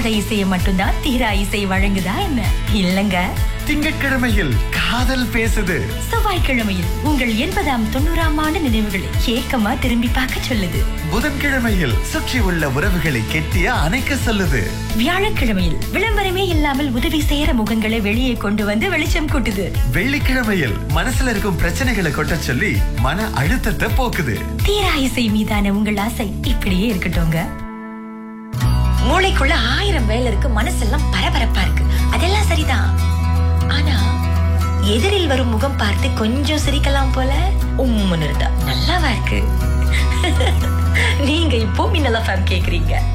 தீராத இசையை மட்டும்தான் தீரா இசை வழங்குதா என்ன இல்லங்க திங்கட்கிழமையில் காதல் பேசுது செவ்வாய்க்கிழமையில் உங்கள் எண்பதாம் தொண்ணூறாம் ஆண்டு நினைவுகளை ஏக்கமா திரும்பி பார்க்க சொல்லுது புதன்கிழமையில் சுற்றி உள்ள உறவுகளை கெட்டியா அணைக்க சொல்லுது வியாழக்கிழமையில் விளம்பரமே இல்லாமல் உதவி செய்யற முகங்களை வெளியே கொண்டு வந்து வெளிச்சம் கூட்டுது வெள்ளிக்கிழமையில் மனசுல இருக்கும் பிரச்சனைகளை கொட்ட சொல்லி மன அழுத்தத்தை போக்குது தீரா இசை மீதான உங்கள் ஆசை இப்படியே இருக்கட்டும்ங்க மூளைக்குள்ள ஆயிரம் வேலை இருக்கு மனசெல்லாம் பரபரப்பா இருக்கு அதெல்லாம் சரிதான் ஆனா எதிரில் வரும் முகம் பார்த்து கொஞ்சம் சிரிக்கலாம் போல உம்முன்னு இருந்தா நல்லாவா இருக்கு நீங்க இப்போ மின்னலா ஃபேம் கேக்குறீங்க